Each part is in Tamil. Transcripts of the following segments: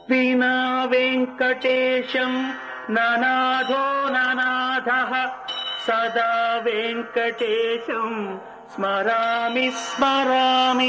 विना वेङ्कटेशम् ननाथो ननाथः सदा वेङ्कटेशम् स्मरामि स्मरामि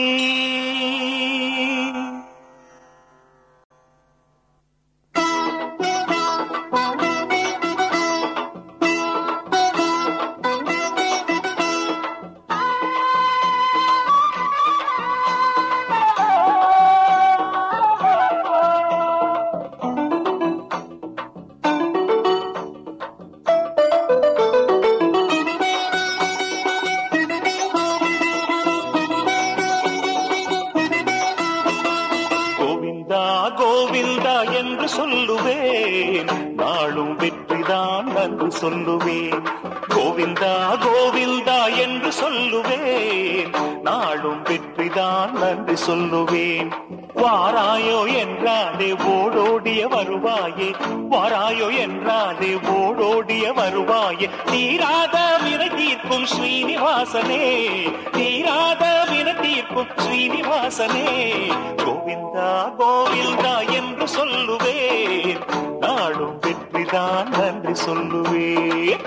கோவிந்தா கோவிந்தா என்று சொல்லுவேன் நாளும் வெற்றிதான் என்று சொல்லுவேன் கோவிந்தா கோவிந்தா என்று சொல்லுவேன் நாளும் வெற்றிதான் என்று சொல்லுவேன் வாராயோ என்றாலே ஓடோடிய வருவாயே வாராயோ என்றாலே ஓடோடிய வருவாயே தீராத வினை தீர்க்கும் ஸ்ரீனிவாசனே தீராத வினை தீர்க்கும் ஸ்ரீனிவாசனே கோவிந்தா கோவிந்தா என்று சொல்லுவேன் நாளும் வெற்றிதான் நன்றி சொல்லுவேன்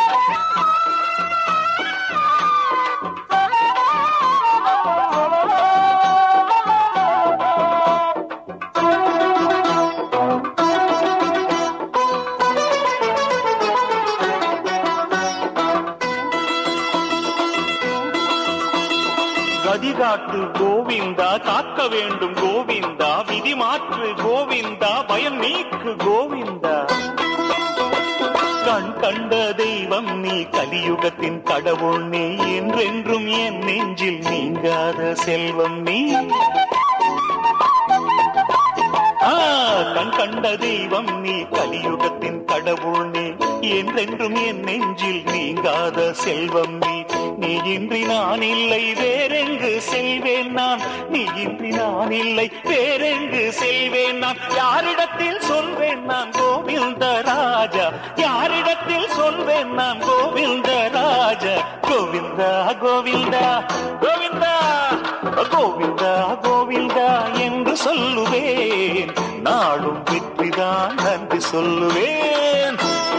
கதிகாட்டு கோவிந்தா காக்க வேண்டும் கோவிந்தா விதி மாற்று கோவிந்தா பயம் நீக்கு கோவிந்தா கண் கண்ட தெய்வம் நீ கலியுகத்தின் கடவுள் நீ என்றென்றும் என் நெஞ்சில் நீங்காத செல்வம் நீ ஆ, கண் கண்ட தெய்வம் நீ கலியுகத்தின் கடவுள் நீ என்றென்றும் என் நெஞ்சில் நீங்காத செல்வம் நீ நீ இன்றி நான் இல்லை வேறெங்கு செல்வேன் நான் நீ இன்றி நான் இல்லை வேறெங்கு செல்வேன் நான் யாரிடத்தில் சொல்வேன் நான் கோவிந்த ராஜா யாரிடத்தில் சொல்வேன் நான் கோவிந்த ராஜா கோவிந்தா கோவிந்தா கோவிந்தா கோவிந்தா கோவிந்தா என்று சொல்லுவேன் நாளும் வெற்றிதான் நன்றி சொல்லுவேன்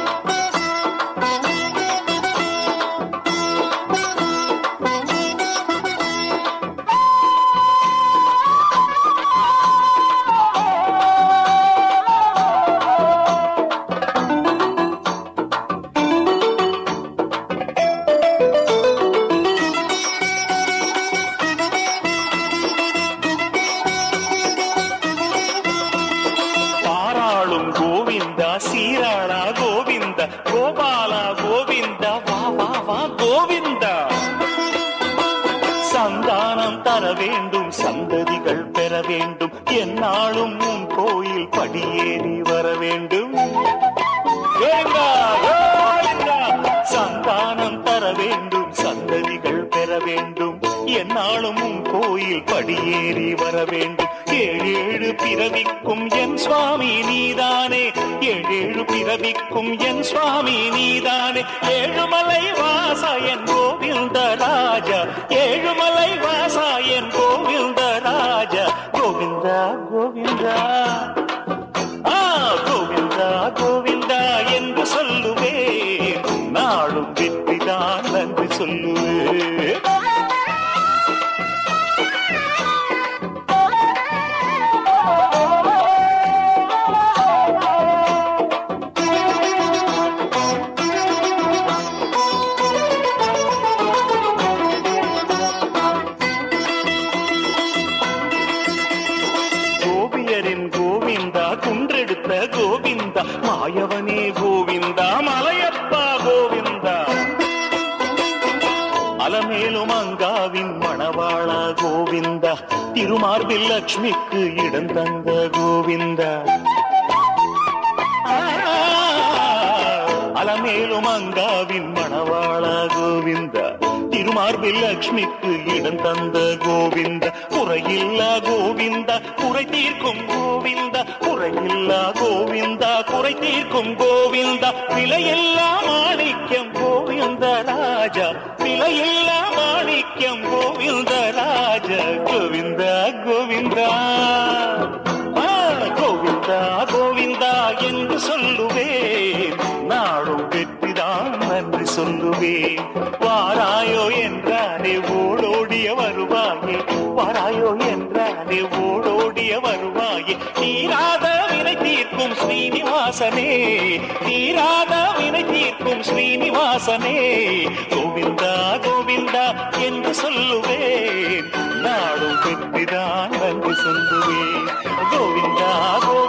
பாராளும் கோவிந்தா சீராளா கோவிந்தா கோபாலா கோவிந்தா வா வா வா கோவிந்தா சந்தானம் தர வேண்டும் சந்ததிகள் பெற வேண்டும் என்னாலும் உன் கோயில் படியேறி வர வேண்டும் கோவிந்தா, கோவிந்தா. சந்தானம் தர வேண்டும் சந்ததிகள் பெற வேண்டும் என்னாலும் உன் கோயில் படியேறி வர வேண்டும் ஏழேழு பிறவிக்கும் என் சுவாமி நீதானே ஏழேழு பிறவிக்கும் என் சுவாமி நீதானே ஏழுமலை வாசா என் கோவிந்த ராஜா ஏழுமலை வாசா என் கோவிந்த ராஜா கோவிந்தா கோவிந்தா ஆ கோவிந்தா கோவிந்தா என்று சொல்லுவேன் நாளும் வெற்றிதான் நன்றி சொல்லுவேன் கோபியரின் கோவிந்தா குன்றெடுத்த கோவிந்தா மாயவனே கோவிந்தா மலையப்பா கோவிந்தா அலமேலும் அங்காவின் மணவாளா கோவிந்தா திருமார்பில் லட்சுமிக்கு இடம் தந்த கோவிந்தா அலமேலும் அங்காவின் மணவாளா கோவிந்தா திருமார்பில் லட்சுமிக்கு இடம் தந்த கோவிந்த குறையில்லா கோவிந்தா குறை தீர்க்கும் கோவிந்தா குறையில்லா கோவிந்தா குறை தீர்க்கும் கோவிந்தா விலையில்லா மாணிக்கம் கோவிந்த ராஜா விலையில்லா மாணிக்கம் கோவிந்த ராஜா கோவிந்தா கோவிந்தா ஆ, கோவிந்தா என்று சொல்லுவேன் நாடும் வெற்றிதான் நன்றி சொல்லுவேன் வாராயோ என்றானே ஓடோடிய வருவாயே வாராயோ என்றானே ஓடோடிய வருவாயே தீராத வினை தீர்க்கும் ஸ்ரீனிவாசனே தீராத வினை தீர்க்கும் ஸ்ரீனிவாசனே கோவிந்தா கோவிந்தா என்று சொல்லுவேன் நாடும் வெற்றிதான் நன்றி சொல்லுவேன் கோவிந்தா கோவிந்தா